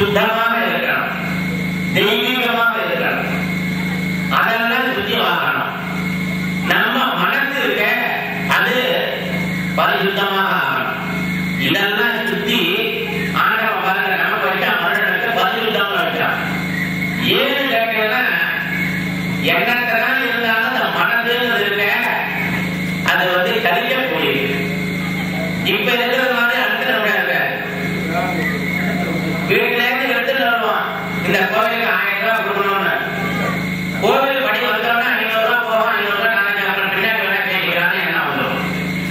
சுத்தமாக இருக்கணும் தெய்வீகமாக இருக்கணும் அதெல்லாம் சுத்தி வாங்கணும் நம்ம மனசு இருக்க அது பரிசுத்தமாக ஆகணும் இதெல்லாம் சுத்தி ஆண்டவன் பாருங்க நமக்கு வச்சா மரணத்தை பரிசுத்தமா வச்சான் ஏன்னு கேட்டீங்கன்னா எண்ணத்தான் இருந்தாலும் அந்த மனதுன்னு இருக்க அது வந்து கழிக்கக்கூடியது இப்ப இருக்கிறது மாதிரி அடுத்த முடியாது வீட்டுல இருந்து எடுத்துட்டு வருவான் இந்த கோவிலுக்கு ஆயிரம் ரூபாய் கொடுக்கணும்னு கோவில் படி வந்தோம்னா ஐநூறு ரூபாய் போகும் ஐநூறு ரூபாய் நாளைக்கு அப்புறம் பின்னாடி வேலை செய்யலாம்னு என்ன வந்துடும்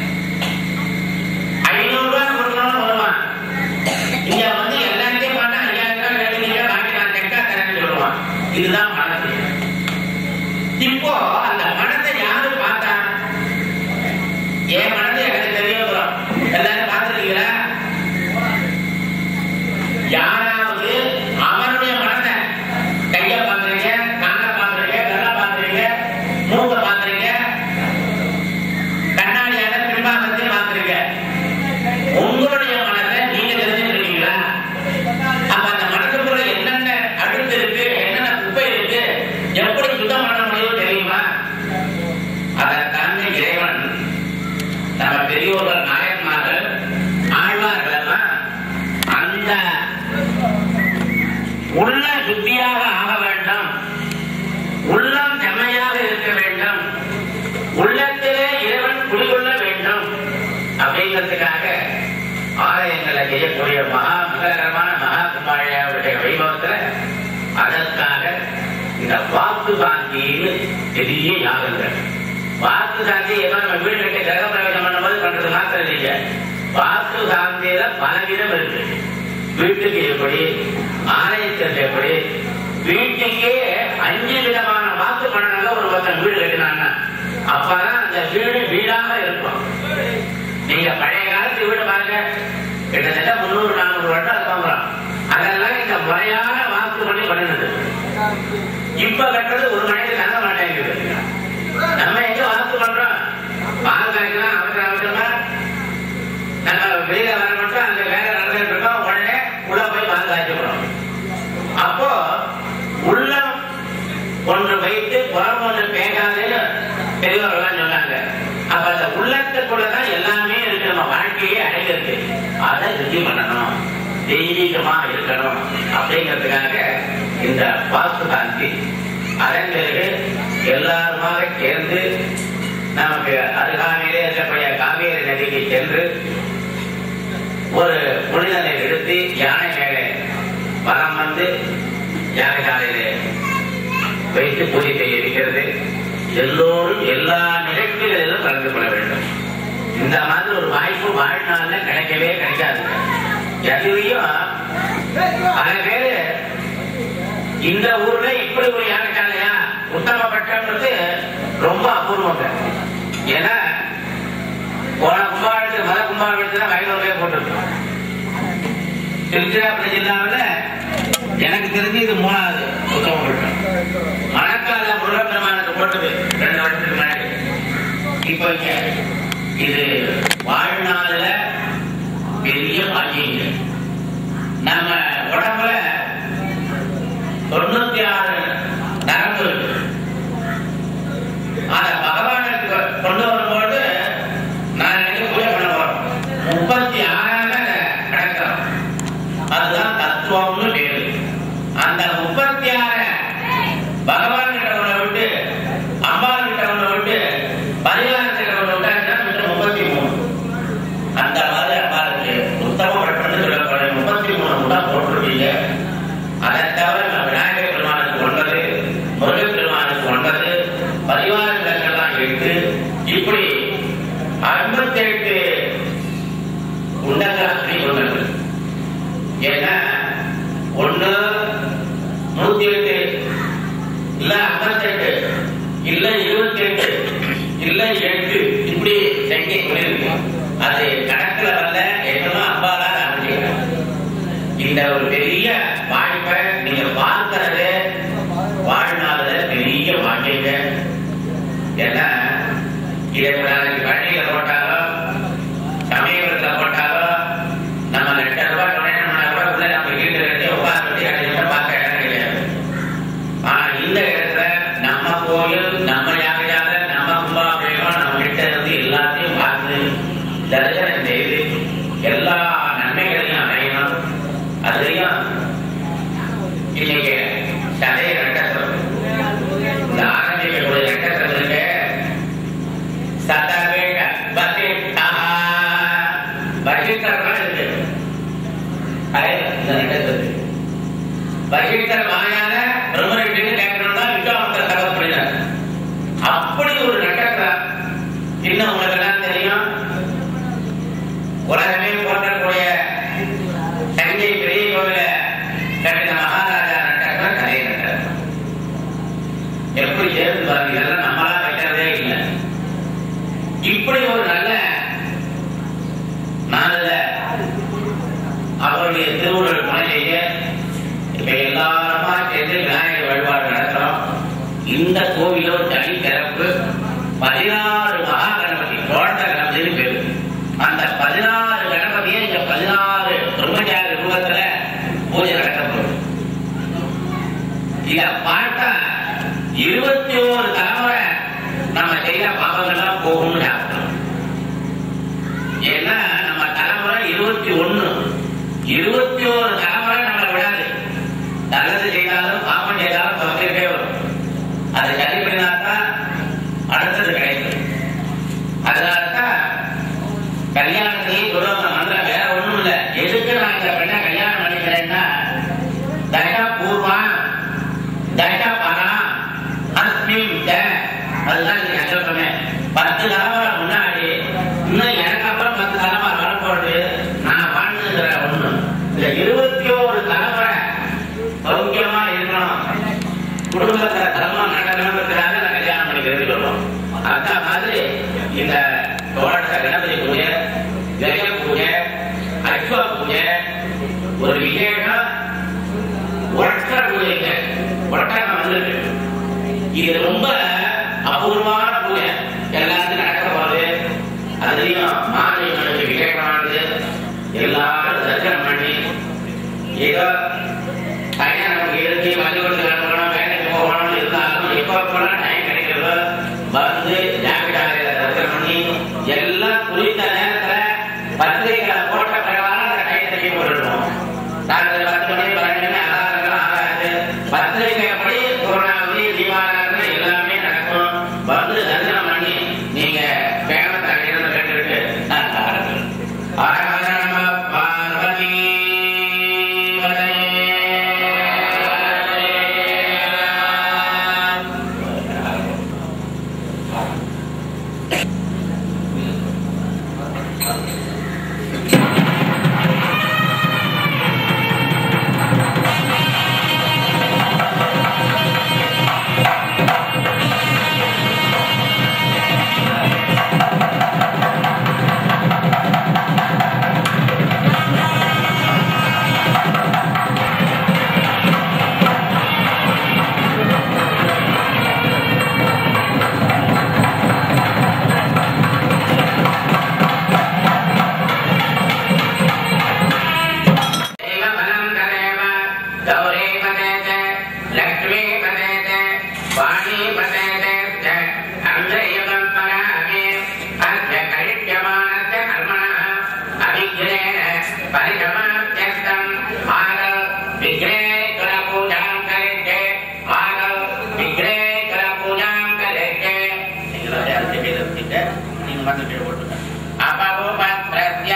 ஐநூறு ரூபாய் கொடுக்கணும்னு வருவான் இங்க வந்து எல்லாத்தையும் பண்ண ஐயாயிரம் ரூபாய் எழுதிங்க பாக்கி நான் செக்கா தரேன்னு சொல்லுவான் இதுதான் மனசு இப்போ அந்த மனத்தை யாரு பார்த்தா என் மனது எனக்கு தெரிய வரும் எல்லாரும் பார்த்துருக்கீங்களா யாராவது அவருடைய மனதை கைய பாக்குறீங்க காலை பாக்குறீங்க கல்ல பாக்குறீங்க மூக்க பாக்குறீங்க கண்ணாடியால பின்பாகத்தை பாக்குறீங்க உங்களுடைய மனதை நீங்க தெரிஞ்சுக்கிறீங்களா அப்ப அந்த மனதுக்குள்ள என்னென்ன அழுத்து இருக்கு என்னென்ன குப்பை இருக்கு எப்படி சுத்தம் பண்ண முடியும் தெரியுமா அதற்கான இறைவன் நம்ம பெரியோர்கள் நாயன்மார்கள் ஆழ்வார்கள் எல்லாம் அந்த உள்ள சுத்தியாக ஆக வேண்டும் உள்ளம் செம்மையாக இருக்க வேண்டும் உள்ளத்திலே இறைவன் குடிகொள்ள வேண்டும் அப்படிங்கிறதுக்காக ஆலயங்களை செய்யக்கூடிய மகா மகரமான மகா குமாரியாவுடைய வைபவத்துல அதற்காக இந்த வாக்கு சாந்தின்னு பெரிய யாகங்கள் வாக்கு சாந்தி ஏதோ நம்ம வீடு கட்டி கிரக பிரவேசம் பண்ணும்போது பண்றது மாத்திரம் இல்லைங்க வாக்கு சாந்தியில பலவிதம் இருக்கு வீட்டுக்கு எப்படி ஆலயத்திற்கு எப்படி வீட்டுக்கே அஞ்சு விதமான வாக்கு பண்ணனால ஒரு ஒருத்தன் வீடு கட்டினாங்க அப்பதான் அந்த வீடு வீடாக இருக்கும் நீங்க பழைய காலத்து வீடு பாருங்க கிட்டத்தட்ட முந்நூறு நானூறு வருடம் இருப்பாங்களாம் அதெல்லாம் இந்த முறையான வாக்கு பண்ணி பண்ணினது இப்ப கட்டுறது ஒரு மணிக்கு தங்க மாட்டேங்குது நம்ம எங்க வாக்கு பண்றோம் பால் காய்க்கலாம் அவசர அவசரமா நம்ம வெளியில வர மட்டும் அங்க வேலை நடந்துட்டு இருக்கோம் உடனே உள்ள போய் பால் காய்ச்சிக்கிறோம் அப்போ உள்ளம் ஒன்று வைத்து புறம் ஒன்று பேசாதேன்னு பெரியவர்கள்லாம் சொன்னாங்க அப்ப அந்த உள்ளத்துக்குள்ளதான் எல்லாமே இருக்கு நம்ம வாழ்க்கையே அடைகிறது அதை சுத்தி பண்ணணும் தெய்வீகமா இருக்கணும் அப்படிங்கிறதுக்காக இந்த வாக்கு காந்தி அதன் பிறகு எல்லாருமாக சேர்ந்து நமக்கு அருகாமையிலே இருக்கக்கூடிய காவேரி நதிக்கு சென்று ஒரு புனிதனை எடுத்து யானை மேலே வரம் வந்து யானைசாலையிலே வைத்து பூஜை செய்ய இருக்கிறது எல்லோரும் எல்லா நிகழ்ச்சிகளிலும் கலந்து கொள்ள வேண்டும் இந்த மாதிரி ஒரு வாய்ப்பு வாழ்நாள்ல கிடைக்கவே கிடைக்காது எதுலையும் பல பேரு இந்த ஊர்ல இப்படி ஒரு யானைச்சாலையா உத்தமப்பட்டது ரொம்ப அபூர்வங்க ஏன்னா போன கும்பாவளத்து மத கும்பாவளத்துல வயலூர்லயே போட்டிருக்கோம் திருச்சிராப்பள்ளி ஜில்லாவில் எனக்கு தெரிஞ்சு இது மூணாவது உத்தமப்பட்டம் மணக்கால முருகப்பெருமானுக்கு போட்டது ரெண்டு வருஷத்துக்கு முன்னாடி இப்போ இங்க இது வாழ்நாள்ல பெரிய பாக்கியங்க நம்ம உடம்புல தொண்ணூத்தி ஆறு நரம்பு இருக்கு அத பகவானுக்கு கொண்டு வரும்போது நான் இன்னைக்கு பூஜை பண்ண போறோம் முப்பத்தி ஆறாக கிடக்கிறோம் அதுதான் தத்துவம்னு பேரு அந்த முப்பத்தி ஆறு பகவான் கிட்ட ஒண்ணு விட்டு அம்பாள் கிட்ட ஒண்ணு விட்டு பரிவாரத்திட்ட ஒண்ணு விட்டாச்சுன்னா மிச்சம் முப்பத்தி மூணு அந்த மாதிரி அம்பாளுக்கு உத்தம பட்டம்னு சொல்லப்படுற முப்பத்தி மூணு தான் போட்டிருக்கீங்க அதை தவிர நம்ம விநாயகர் பெருமானுக்கு ஒன்பது முருகன் பெருமானுக்கு ஒன்பது பரிவார விளக்கெல்லாம் எட்டு இப்படி ஐம்பத்தி எட்டு உண்டங்கள் அப்படி ஒன்று ஏன்னா ஒண்ணு நூத்தி எட்டு இல்ல ஐம்பத்தி எட்டு இல்ல இருபத்தி எட்டு இல்ல எட்டு இப்படி எண்ணிக்கை பண்ணிருக்கு அது கணக்குல வரல என்னமோ அம்பாலா அமைச்சிக்கிறேன் இந்த ஒரு பெரிய வாய்ப்பை நீங்க பார்க்கறது வாழ்நாள்ல பெரிய வாக்கியங்க ஏன்னா இதை நாளைக்கு பள்ளியில போட்டாலும் சமயபுரத்துல போட்டாலும் நம்ம லட்சம் ரூபாய் டொனேஷன் பண்ணா கூட உள்ள நம்ம வீட்டு கட்டி உட்கார்ந்து இன்னைக்கு சதய நட்சத்திரம் இந்த ஆரம்பிக்கக்கூடிய நட்சத்திரம் இருக்கு சதவேக வசிஷ்டா வசிஷ்டர்லாம் இருக்கு அதே இந்த நட்சத்திரத்துக்கு வசிஷ்டர் வாயால பிரம்மரிட்டு கேட்கணும்னா விஸ்வாமத்தர் தகவல் அப்படி ஒரு நட்சத்திரம் இன்னும் உங்களுக்கு எல்லாம் தெரியும் உலகமே போற்றக்கூடிய தஞ்சை பெரிய கோவில கட்டின மகாராஜா நட்சத்திரம் கலை நட்சத்திரம் எப்படி சேர்ந்து பாருங்க இதெல்லாம் நம்மளா வைக்கிறதே இல்லை இப்படி ஒரு நல்ல நாளில் அவருடைய திருவுருள் துணை செய்ய இப்ப எல்லாருமா சேர்ந்து விநாயகர் வழிபாடு நடத்துறோம் இந்த கோவில ஒரு தனி சிறப்பு பதினாறு மகா கணபதி தோட்ட கணபதினு பேரு அந்த பதினாறு கணபதியை இங்க பதினாறு பிரம்மச்சாரி ரூபத்துல பூஜை நடக்க போகுது இத பார்த்தா இருபத்தி ஓரு தலைமுறை நம்ம செய்த பாவங்கள்லாம் போகும்னு சாப்பிட்டோம் ஏன்னா நம்ம தலைமுறை இருபத்தி ஒண்ணு இருபத்தி ஓரு தலைமுறை நம்மளை விடாது நல்லது செய்தாலும் பாவம் செய்தாலும் பகிர்ந்தே வரும் அதை சரி பண்ணினாதான் அடுத்தது கிடைக்கும் அதனாலதான் கல்யாணத்தையும் சொல்லுவாங்க மந்திரம் வேற ஒண்ணும் இல்ல எதுக்கு நான் இந்த பெண்ணை கல்யாணம் பண்ணிக்கிறேன்னா தயா பூர்வா தயா பரா அஸ்மிம் த அதுதான் நீங்க சங்கல்பமே பத்து தலைமுறை முன்னாடி இன்னும் எனக்கு அப்புறம் பத்து தலைமுறை வரப்போகுது நான் வாழ்ந்துங்கிற ஒண்ணு இந்த இருபத்தி ஓரு தலைமுறை சௌக்கியமா இருக்கணும் குடும்பத்துல தர்மம் நடக்கணுங்கிறதுக்காக நான் கல்யாணம் பண்ணிக்கிறது சொல்லுவோம் அந்த மாதிரி இந்த தோட்ட கணபதி பூஜை ஜெய பூஜை அஸ்வ பூஜை ஒரு விசேஷம் ஒற்ற பூஜைங்க ஒட்டகம் வந்திருக்கு இது ரொம்ப அபூர்வமான பூஜை எல்லாத்துக்கும் நடக்க போகுது அதுலயும் மாலை மனுக்கு விசேஷமானது எல்லாரும் தரிசனம் பண்ணி ஏதோ தனியாக நமக்கு இருக்கு பள்ளிக்கூடத்துக்கு அனுப்பணும் வேலைக்கு போகணும் இருந்தாலும் எப்போ எப்பெல்லாம் டைம் கிடைக்கிறதோ வந்து ஜாக்கிரதையில தரிசனம் பண்ணி எல்லாம் குறித்த நேரத்துல பத்திரிகைகளை போட்ட பிரகாரம் அந்த டைம் தட்டி போட்டுருவோம் ராத்திரி பத்து மணி பன்னெண்டு மணி அலாரம் ஆகாது பத்திரிகைப்படி பூர்ணாவதி தீபாராதனை எல்லாமே நடக்கும் வந்து தரிசனம் பண்ணி நீங்க பேமத்தை அடையிறது கேட்டுட்டு நான் பாருங்கள் ஹர நம பார்வதி देवबलं तदेव गौरी पतेते लक्ष्मी पतेते वाणी पतेते च अङ्गयुगं परामे अस्य करिष्यमाणस्य कर्मणः अभिघ्नेन परिसमाप्त्यर्थम् आदौ विघ्नेश्वरपूजां करिष्ये आदौ विघ्नेश्वरपूजां करिष्ये अपभूपत्रस्य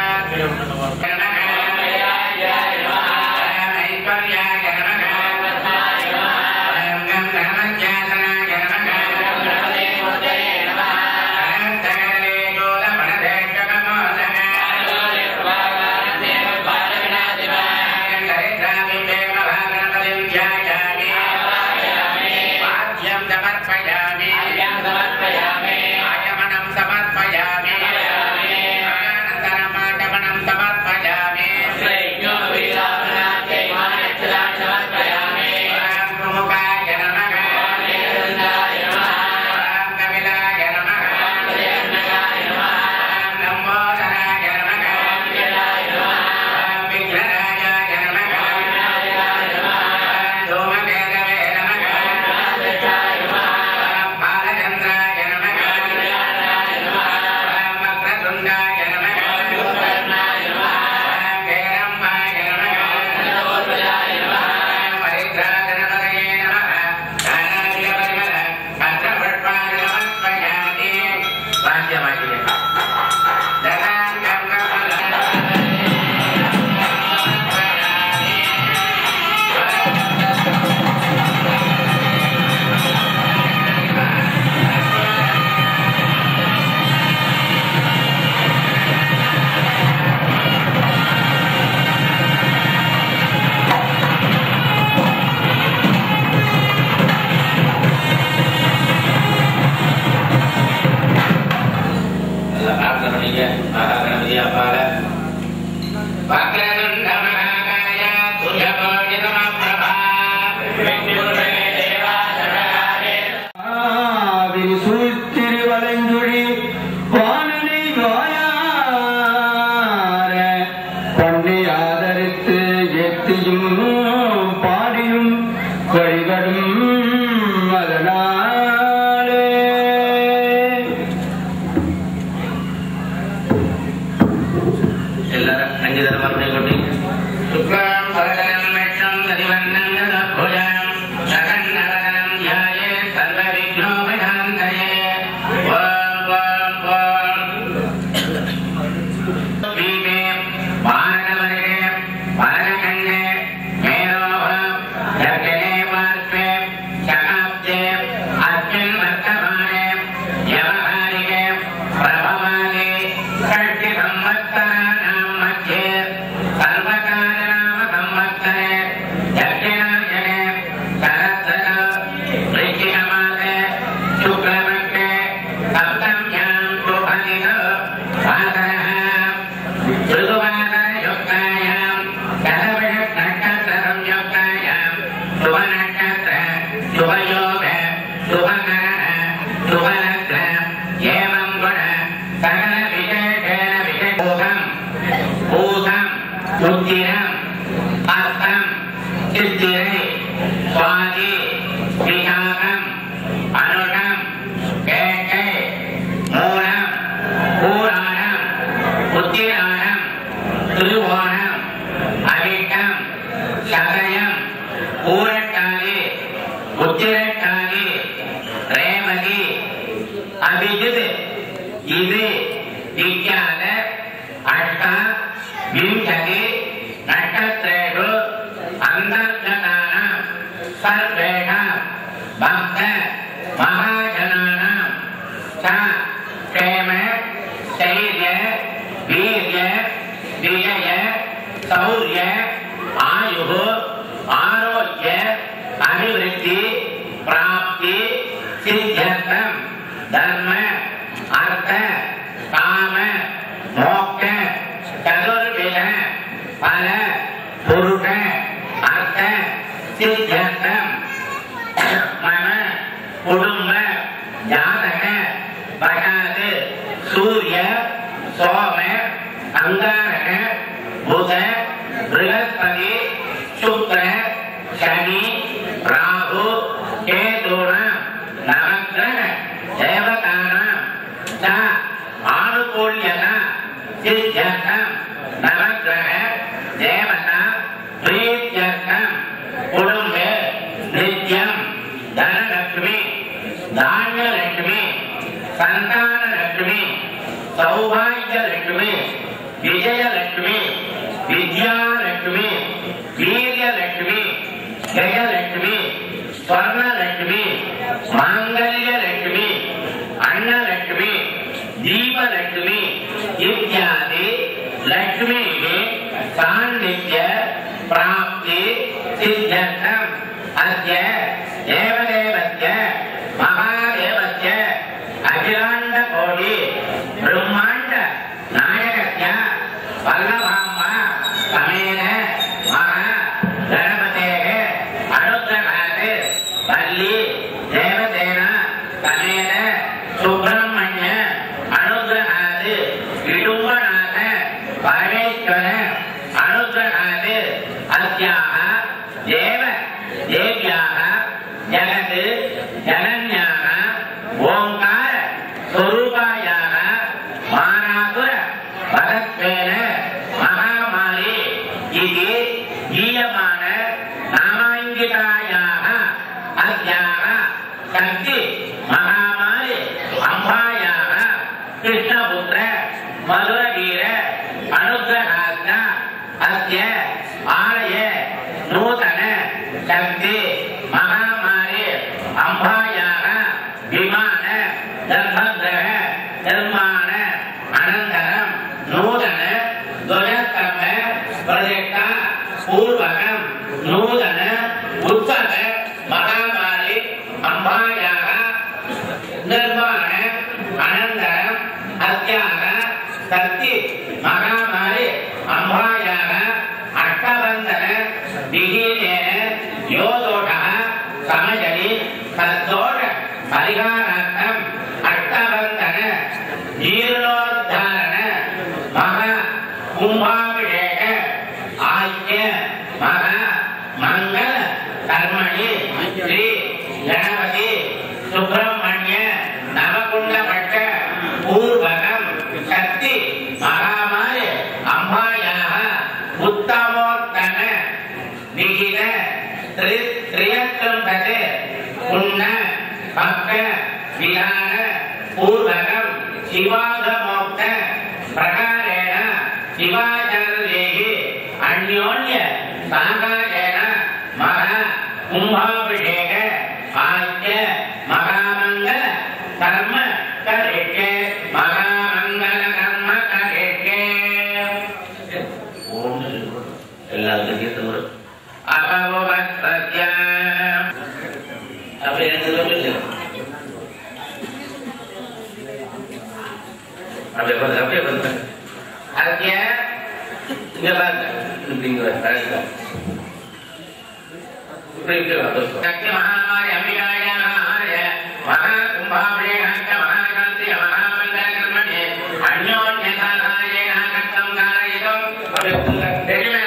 समर्पयामि आचमनं समर्पयामि अनन्तरम् आचमनं समर्पयामि அப்படி கொட்டி சுக்லாம் பரதனம் மெட்டம் ததிவண்ணம் புஜம் சகன்னவனம் தியாயே சர்வ விக்னோபசாந்தயே ஓம் ஓம் ஓம் தீபே வாரணவரே வாரணகண்ணே மேரோகம் தர்கனே பார்ப்பே சகாப்தே அஸ்மின் வர்த்தமானே யவஹாரிகே பிரபவாதே षष्टि संवत्सराणां मध्ये सर्वकालनाम संवत्सरे दक्षिणायने शरदृत वृश्चिकमासे शुक्लपक्षे सप्तम्यां शुभनिध वासरः ऋतुवासरयुक्तायां शतविषनक्षत्रसंयुक्तायां शुभनक्षत्र शुभयोग शुभकरः शुभलग्न एवं गुण सकल विशेषेण विशेषोहम् भूतम् उत्तिरम् हस्तम् चित्तिरे स्वादि विशाखम् अनुषम् केटे मूलम् पूराणम् उत्तिराणम् त्रिभुवनम् अविष्टम् சதயம் ஊரட்டாதி உத்திரட்டாதி ரேவதி அபிஜித் இது விஜாத அஷ்ட விம்சதி நட்சத்திரேஷு அந்தர்கதானாம் சர்வேஷாம் பக்த மகாஜனானாம் ச க்ஷேம தைரிய வீரிய விஜய சௌரிய ஆயு ஆரோக்கிய அபிவிருத்தி பிராப்தி சித்தியர்த்தம் தர்ம அர்த்த காம மோக்ஷ சதுர்வித பல புருஷ அர்த்த சித்தியர்த்தம் மன குடும்ப ஜாதக பகாது சூரிய சோம அங்காரக புத ப்ரகஸ்பதி சுக்ர சனி ராகு கேதுணம் நவக்கிரக தேவதானாம் ச ஆனுகூல்யத சித்தியர்த்தம் நவக்கிரக தேவதா பிரீத்தியர்த்தம் குடும்பே நித்யம் தனலட்சுமி தானியலட்சுமி சந்தானலட்சுமி சௌபாகியலட்சுமி விஜயலட்சுமி வித்யாலட்சுமி வீரியலட்சுமி ஜெயலட்சுமி ஸ்வர்ணலட்சுமி மாங்கல்யலட்சுமி அன்னலட்சுமி தீபலட்சுமி இத்தியாதி லட்சுமி சாநித்ய பிராப்தி சித்தியர்த்தம் அஸ்ய தேவதேவஸ்ய மகாதேவஸ்ய அகிலாண்ட கோடி பிரம்மாண்ட நாயகஸ்ய வல்லபாம்பா சமேத மகா கணபதேக அனுக்கிரகாது வள்ளி தேவதேனா சமேத சுப்பிரமணிய அனுகிரகாது இடும்பநாத பரமேஸ்வர அனுகிரகாது அஸ்யாக தேவ தேவியாக ஜகத் ஜனன்யாக ஓங்கார ஸ்வரூபாயாக மானாசுர பரத்வேன மகாமாரி இது ஈயமான நாமாங்கிதாயாக அஸ்யாக சக்தி மகாமாரி அம்பாயாக கிருஷ்ணபுத்திர மதுரவீர அனுகிரகாஸ்த அஸ்ய ஆலய நூதன சக்தி மகாமாரி அம்பாயாக விமான தர்மகிரக நிர்மாண அனந்தரம் நூதன துவஜஸ்தம்ப பிரதிஷ்ட பூர்வகம் நூதன உற்சவ மகாமாரி அம்பாயாக நிர்மாண அனந்தரம் அத்தியாக சக்தி மகாமாரி அம்பாயாக அஷ்டபந்தன விஹீனேன யோதோஷ சமஜலி தத்தோஷ பரிகாரார்த்தம் அஷ்டபந்தன ஜீர்ணோத்தாரண மகா கும்பாபிஷேக ஆக்கிய மகா மங்கள கர்மணி ஸ்ரீ கணபதி சுப்பிரமணிய நவகுண்டபட்ச பூர்வகம் சக்தி மகாமாய அம்பாயாக திரியக்கம் தது உண்ண பக்க விகார பூர்வகம் சிவாத மோக்த பிரகாரேண சிவாச்சாரதேகி அந்யோன்ய சாகாஜேன மகா கும்பாபிஷேக ஆக்கிய மகாமங்கல கர்ம கரிக்கே மகாமங்கல கர்ம கரிக்கே ஓம் எல்லாருக்கும் தீர்த்தம் வரும் அபவத்ய அப்படி எனக்கு சொல்லுங்க அப்படியே வந்து அப்படியே வந்து அதுக்கு இங்க பாருங்க இப்படிங்கிற கரெக்டா இப்படி இப்படி சக்தி மகாமாரி அம்பிகாய மகாய மகா கும்பாபிஷேகாச்ச மகாகாந்தி மகாமங்கல கர்மணி அந்யோன்ய சாகாய கர்த்தம் காரயிதம் அப்படி தெரியுமா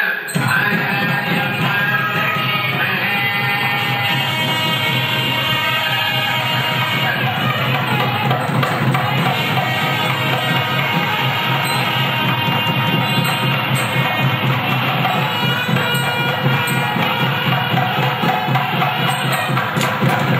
ஆ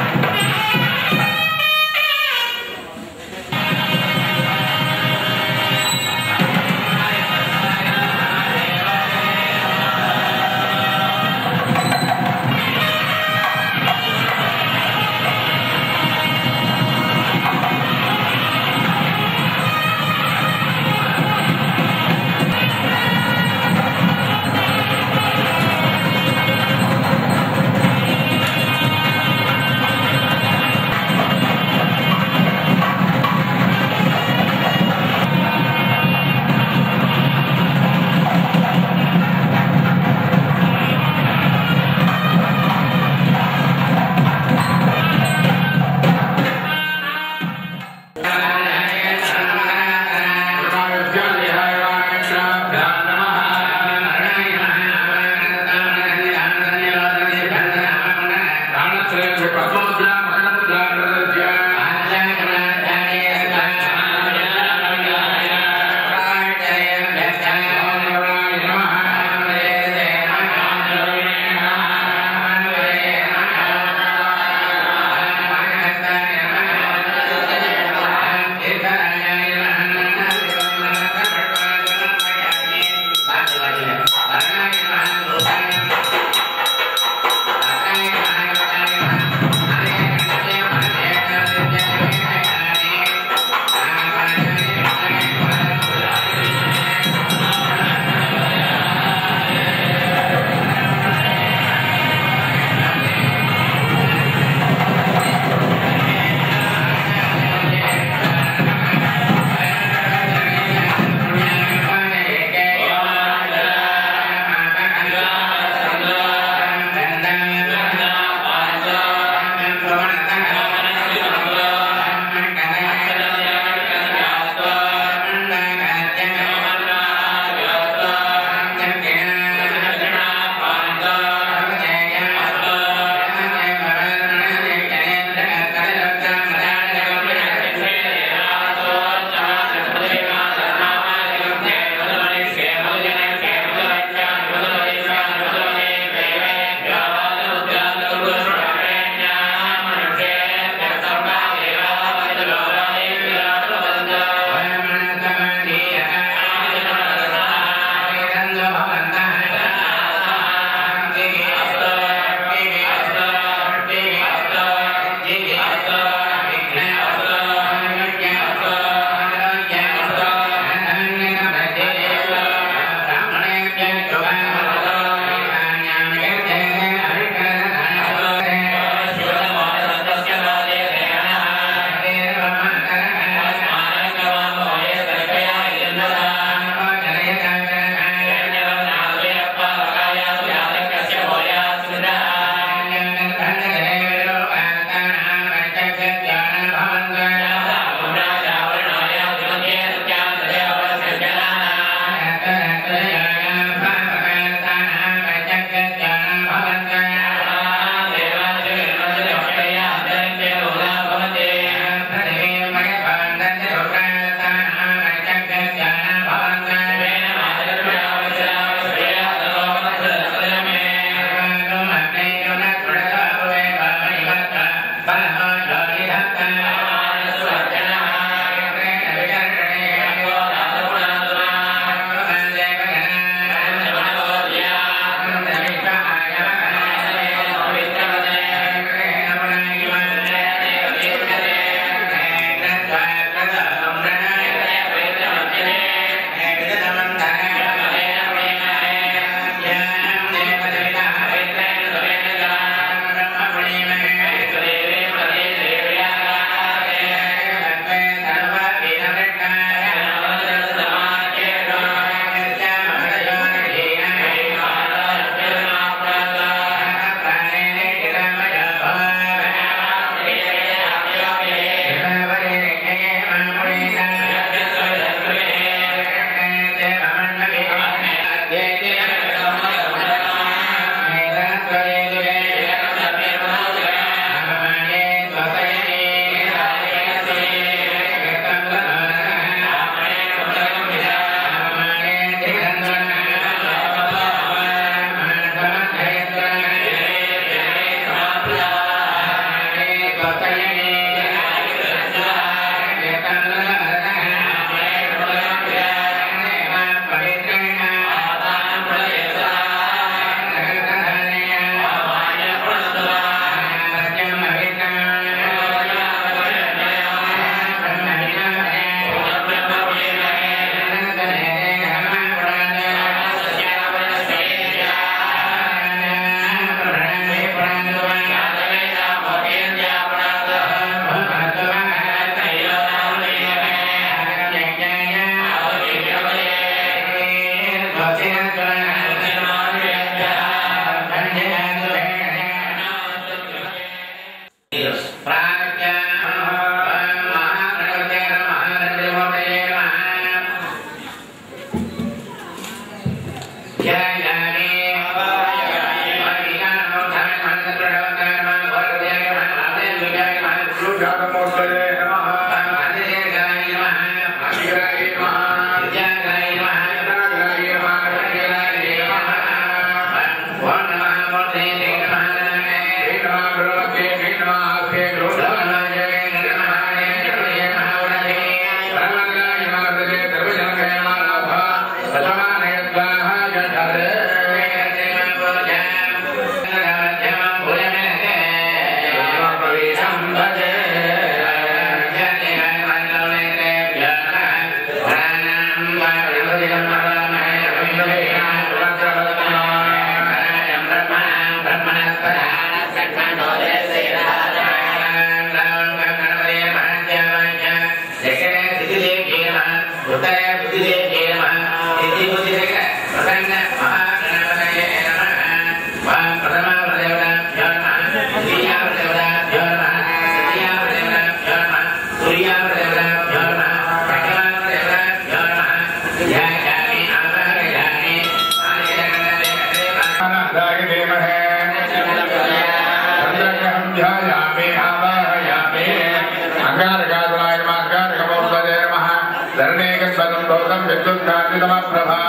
महाकाय धीमहि चन्द्रग्रहं ध्यायामि आवाहयामि अङ्गारकातुलाय नमः अङ्गारकमौलये नमः धरणेकस्वतं भवतं विद्युत्कान्तितमप्रभा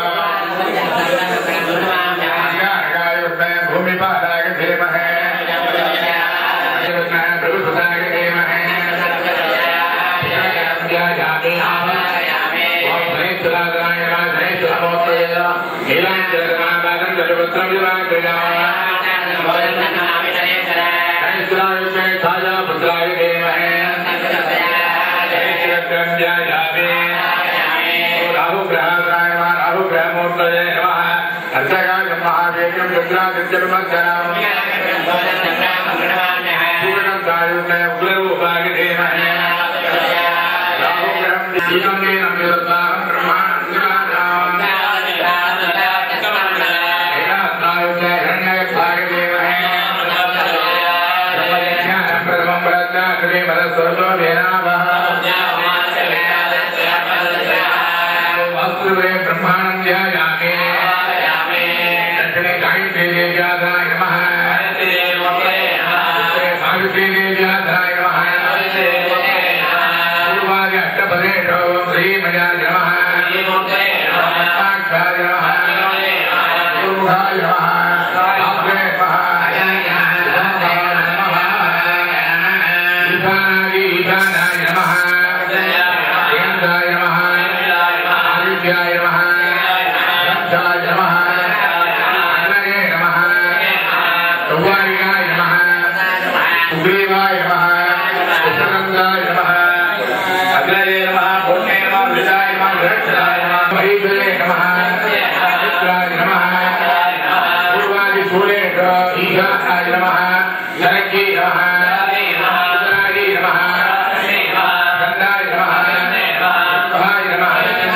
अङ्गारकाय विद्महे भूमिपादाय धीमहि विद्महे प्रभुसुताय धीमहि ध्यायामि आवाहयामि ॐ शनैश्वराय नमः शनैश्वरमौलये नमः नीलाञ्जनमादानं जलपुत्रं विवाहयामि शनैश्वराय छाया पुत्राय धीमहि शनैश्वरकन्यायामि राहु ग्रहाय नमः राहु ग्रहमूर्तये नमः अर्चकाय महादेव्यं रुद्रादित्यमर्चनाम् पूर्णकायुमे उग्ररूपाय धीमहि राहु ग्रहं दीपङ्गे नमिरताहं ब्रह्माण्डानाम् ऐरात्मायुमे हिरण्यगर्भाय धीमहि ब्रह्मज्ञानं प्रथमं वरदाकृते वरस्वतो वेनावः वास्तुवे ब्रह्माणं ध्यायामि दक्षिणे गायत्री देव्याधाय नमः उत्तरे सावित्री देव्याधाय नमः पूर्वादि अष्टपदेषु श्रीमयाय नमः साक्षाय नमः पूर्वाय नमः आग्रे नमः ईशानादि ईशानाय नमः केन्द्राय नमः आदित्याय नमः दक्षाय नमः अग्नये नमः चौवारिकाय नमः सुग्रीवाय नमः कृष्णगन्धाय नमः अग्नये नमः पूर्णे नमः वृदाय नमः विरक्षाय नमः महीधरे नमः मित्राय नमः पूर्वादिशूलेश ईशानाय नमः शरज्ञे नमः रुद्राय नमः गन्धाय नमः भाय नमः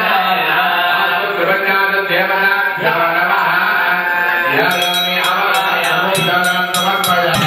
सुभज्ञातदेवनाभ्यो नमः यामि आवाहयामि समर्पयामि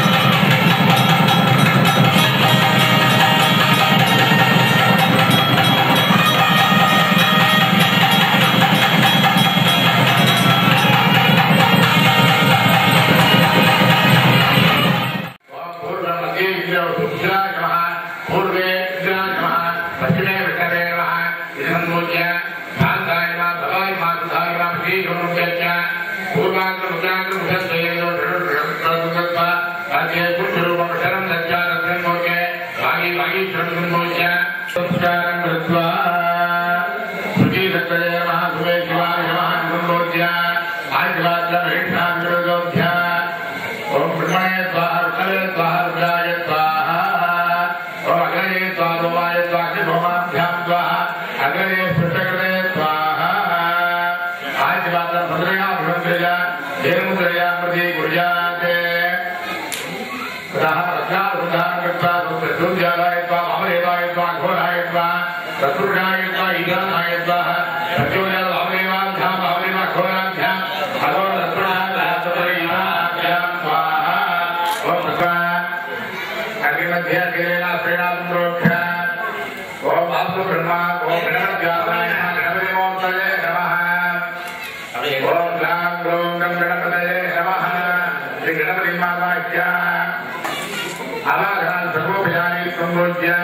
पूर्वमध्ये विद्यार्थुभ्याय नमः पूर्वे विद्याय नमः पश्चिमे विष्णवे नमः इदमूल्य शान्ताय नमः भवाय मातुधाय नमः श्रीगुरुभ्यश्च पूर्वाग्रमुद्राग्रमुखस्वयेयो षडुर्गत्वा अद्य पुरुषरूपं शरं दत्यारत्रं मोक्ये वागी वागीश्वरं मोक्य संस्कारं कृत्वा सुचीदत्तये नमः सुवे शिवाय नमः गुरुमोद्य आदिवाद्यमहिषाग्रदोभ्य ओम ब्रह्मणे स्वाहा रुद्रे स्वाहा रुद्राय स्वाहा ओम अग्रये स्वाहा भवाय स्वाहा भवाभ्यां स्वाहा अग्रये स्पृष्टकृते स्वाहा आदिवादं भद्रया भद्रया हेमुद्रया प्रति गुर्याते ततः रत्नारुद्धान् कृत्वा रुद्रसूर्याय त्वा अमरेवाय त्वा घोराय त्वा चतुर्षाय त्वा ईशानाय त्वा प्रचोदयात् अमरेवाभ्याम् अमरेव घोराभ्याम् भगवो रत्नाभ्यां स्वाहा ओम तथा अग्निमध्ये अग्निना श्रीनाथ्रोक्ष ओम आत्म ब्रह्मा ओम गणपत्याय नमः गणपतिमूर्तये नमः ओम ग्लां ग्लौं गं गणपतये नमः श्री गणपति माताख्य अवाघान् सर्वोपचारि सम्पूज्य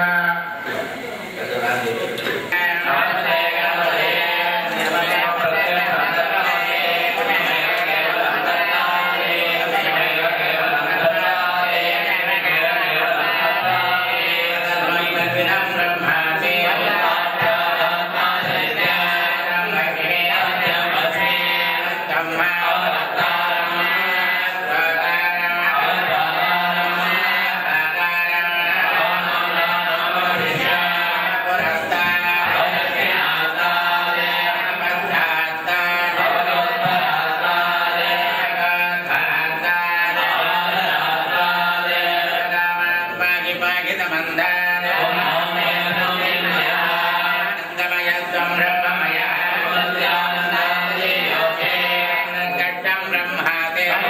ब्रह्ममय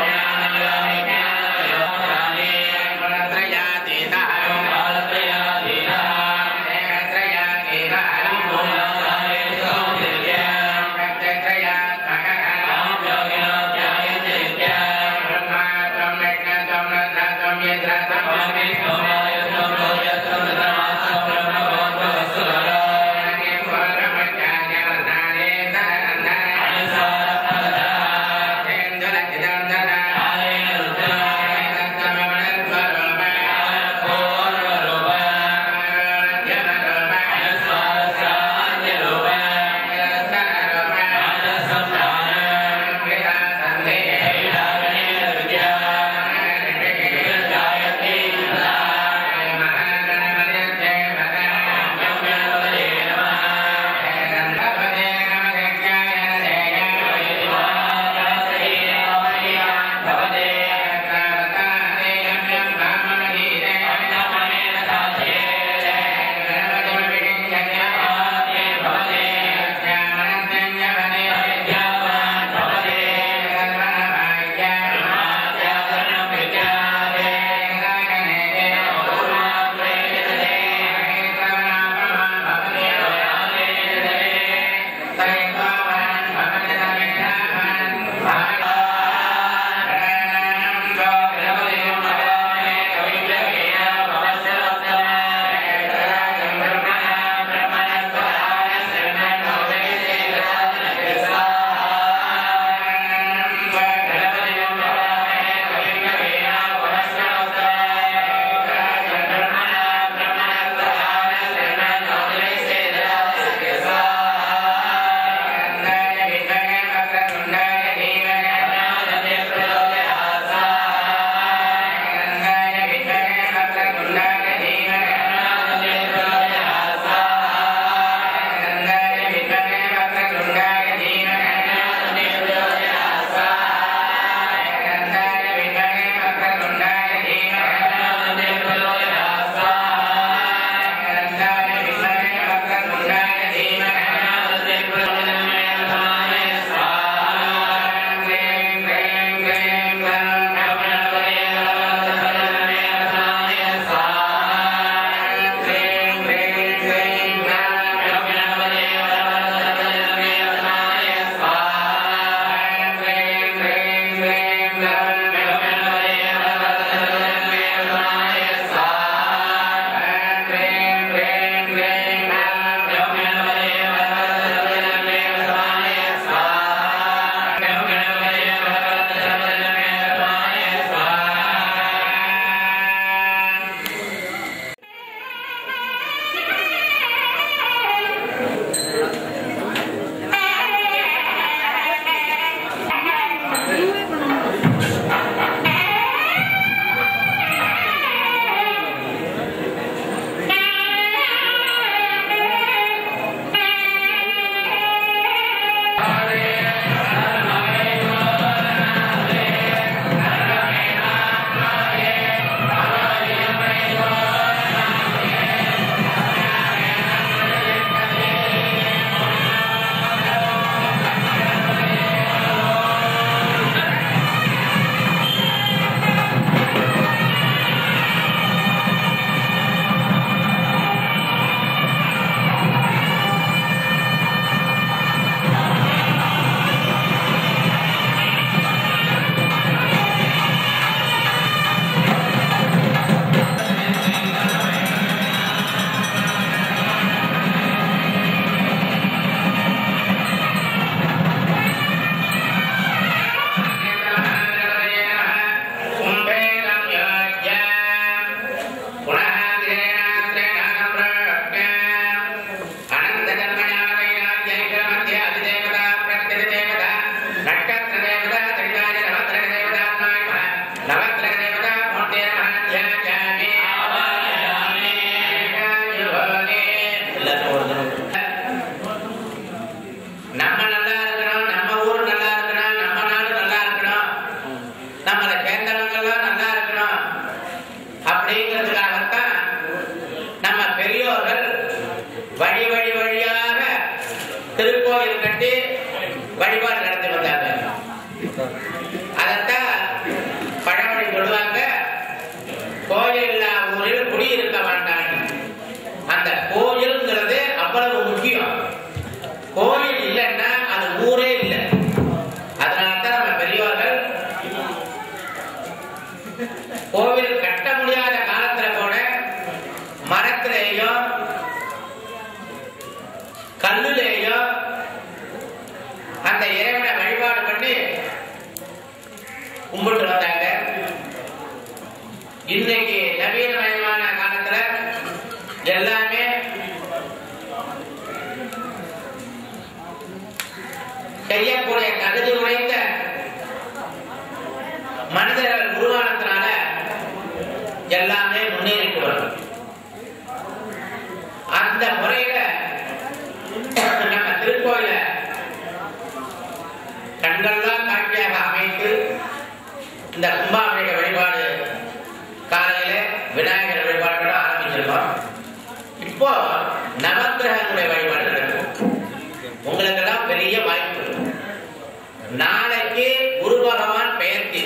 இன்றைக்கு நவீனமயமான காலத்துல எல்லாமே செய்யக்கூடிய தகுதி உடைந்த மனிதர்கள் உருவானதுனால எல்லாமே முன்னேறிட்டு வரும் அந்த முறையில நம்ம திருக்கோயில கண்கள்லாம் காட்சியாக அமைத்து இந்த கும்பாபிஷேக வழிபாடு காலையில விநாயகர் வழிபாடு ஆரம்பிச்சிருக்கோம் இப்போ நவக்கிரகங்களுடைய வழிபாடு நடக்கும் உங்களுக்கெல்லாம் பெரிய வாய்ப்பு நாளைக்கு குரு பகவான் பெயர்த்தி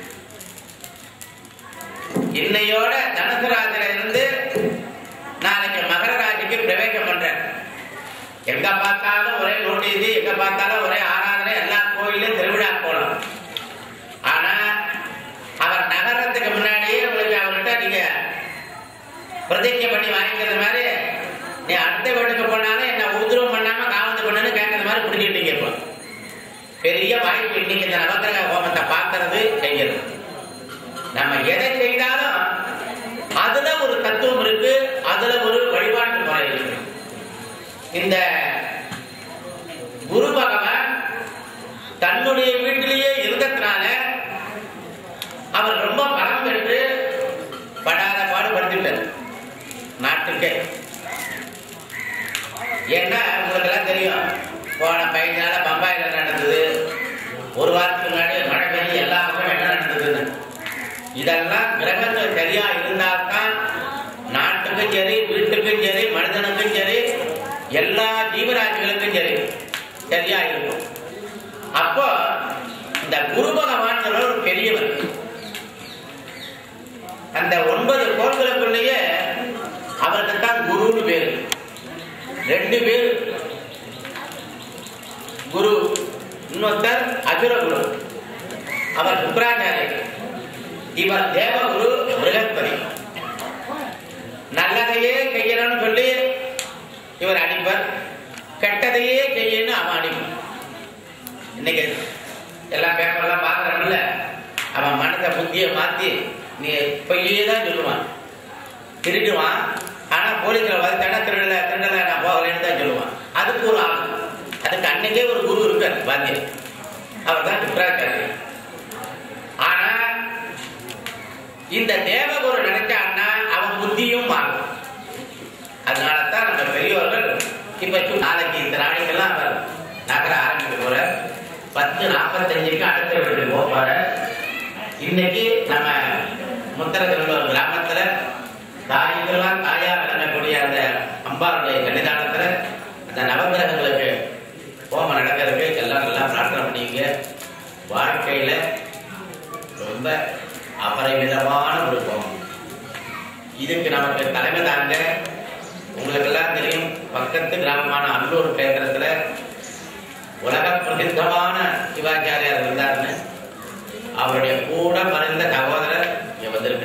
இன்னையோட தனுசு ராசியில இருந்து நாளைக்கு மகர ராசிக்கு பிரவேசம் பண்றேன் எங்க பார்த்தாலும் ஒரே நோட்டீஸ் எங்க பார்த்தாலும் ஒரே ஆராதனை எல்லா கோயிலும் திருவிழா போலாம் ஆனா அவர் நகரத்துக்கு முன்னாடியே உங்களுக்கு அவர்கிட்ட நீங்க பிரதிஜை பண்ணி வாங்கிக்கிறது மாதிரி நீ அடுத்த வீட்டுக்கு போனாலும் என்ன உதிரம் பண்ணாம காவந்து பண்ணுன்னு கேட்கறது மாதிரி புரிஞ்சுக்கிட்டீங்க இப்போ பெரிய வாய்ப்பு இன்னைக்கு இந்த நவக்கிரக ஹோமத்தை பார்க்கறது செய்யறது நம்ம எதை செய்தாலும் அதுல ஒரு தத்துவம் இருக்கு அதுல ஒரு வழிபாட்டு முறை இருக்கு இந்த குரு பகவான் தன்னுடைய வீட்டிலேயே இருந்ததுனால அவர் ரொம்ப பலம் பெற்று படாத பாடுபடுத்திட்டார் நாட்டுக்கே ஏன்னா உங்களுக்கு எல்லாம் தெரியும் போன பதினஞ்சு நாள பம்பாயில நடந்தது ஒரு வாரத்துக்கு முன்னாடி மழை பெய்ஞ்சு எல்லா பக்கம் என்ன நடந்ததுன்னு இதெல்லாம் கிரகங்கள் சரியா இருந்தால்தான் நாட்டுக்கும் சரி வீட்டுக்கும் சரி மனிதனுக்கும் சரி எல்லா ஜீவராசிகளுக்கும் சரி சரியா இருக்கும் அப்போ இந்த குரு பகவான் ஒரு பெரியவர் அந்த ஒன்பது கோள்களுக்குள்ளேயே அவருக்கு தான் குருன்னு பேரு ரெண்டு பேர் குரு இன்னொருத்தர் அசுர குரு அவர் சுக்கராச்சாரியர் இவர் தேவகுரு பிரகஸ்பதி நல்லதையே செய்யணும்னு சொல்லி இவர் அடிப்பர் கெட்டதையே செய்யணும் அவன் அடிப்பான் இன்னைக்கு எல்லா பேப்பர்லாம் பார்க்கறோம்ல அவன் மனதை புத்தியை மாத்தி நீ பொய்யே தான் சொல்லுவான் திருடுவான் ஆனா போலீஸ்ல வந்துட்டானா திருடல திருடல நான் போகலன்னு தான் சொல்லுவான் அதுக்கு ஒரு ஆள் அதுக்கு அன்னைக்கே ஒரு குரு இருக்கார் வாத்தியம் அவர் தான் சுக்கராச்சாரியர் ஆனா இந்த தேவகுரு நினைச்சான்னா அவன் புத்தியும் மாறும் அதனாலதான் நம்ம பெரியவர்கள் இப்ப சு- நாளைக்கு இந்த நாளைக்கெல்லாம் அவர் நகர ஆரம்பிக்க போற பத்து நாற்பத்தஞ்சுக்கு அடுத்த வீட்டுக்கு போக போற இன்னைக்கு நம்ம முத்தரத்தில் ஒரு கிராமத்துல தாய்க்கெல்லாம் தாயா விளங்கக்கூடிய அந்த அம்பாருடைய சன்னிதானத்துல அந்த நவகிரகங்களுக்கு ஹோமம் நடக்கிறதுக்கு எல்லாம் நல்லா பிரார்த்தனை பண்ணிங்க வாழ்க்கையில ரொம்ப அபரிமிதமான ஒரு கோபம் இதுக்கு நமக்கு தலைமை தாங்க உங்களுக்கு எல்லாம் தெரியும் பக்கத்து கிராமமான அல்லூர் கேந்திரத்துல உலக பிரசித்தமான சிவாச்சாரியார் இருந்தாருன்னு அவருடைய கூட மறைந்த சகோதரர் இங்க வந்திருக்கு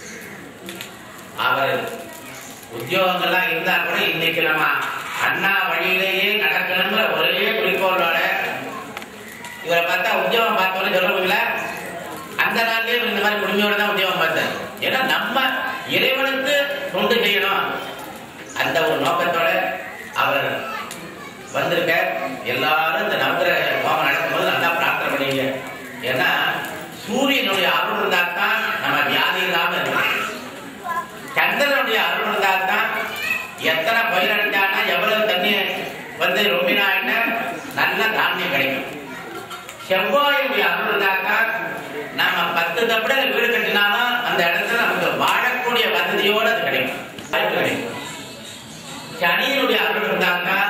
அவர் உத்தியோகங்கள்லாம் இருந்தா கூட இன்னைக்கு நம்ம அண்ணா வழியிலேயே நடக்கணுங்கிற ஒரே குறிக்கோளோட இவரை பார்த்தா உத்தியோகம் பார்த்தோன்னு சொல்லுவீங்களா அந்த நாள்லயே இவர் இந்த மாதிரி குடுமையோட தான் உத்தியோகம் பார்த்தார் ஏன்னா நம்ம இறைவனுக்கு தொண்டு செய்யணும் அந்த ஒரு நோக்கத்தோட அவர் வந்திருக்க எல்லாரும் இந்த நவகிரக ஹோமம் நடக்கும்போது நல்லா பிரார்த்தனை பண்ணீங்க ஏன்னா சூரியனுடைய அருள் இருந்தால் தான் நம்ம வியாதி இல்லாம இருக்கும் சந்திரனுடைய அருள் இருந்தால் தான் எத்தனை பயிர் அடிச்சானா எவ்வளவு தண்ணி வந்து ரொம்பினா என்ன நல்ல தானியம் கிடைக்கும் செவ்வாயுடைய அருள் இருந்தால் தான் நாம பத்து தப்பட வீடு கட்டினாலும் அந்த இடத்துல நமக்கு வாழக்கூடிய வசதியோடு அது கிடைக்கும் வாய்ப்பு கிடைக்கும் சனியினுடைய அருள் இருந்தாக்கா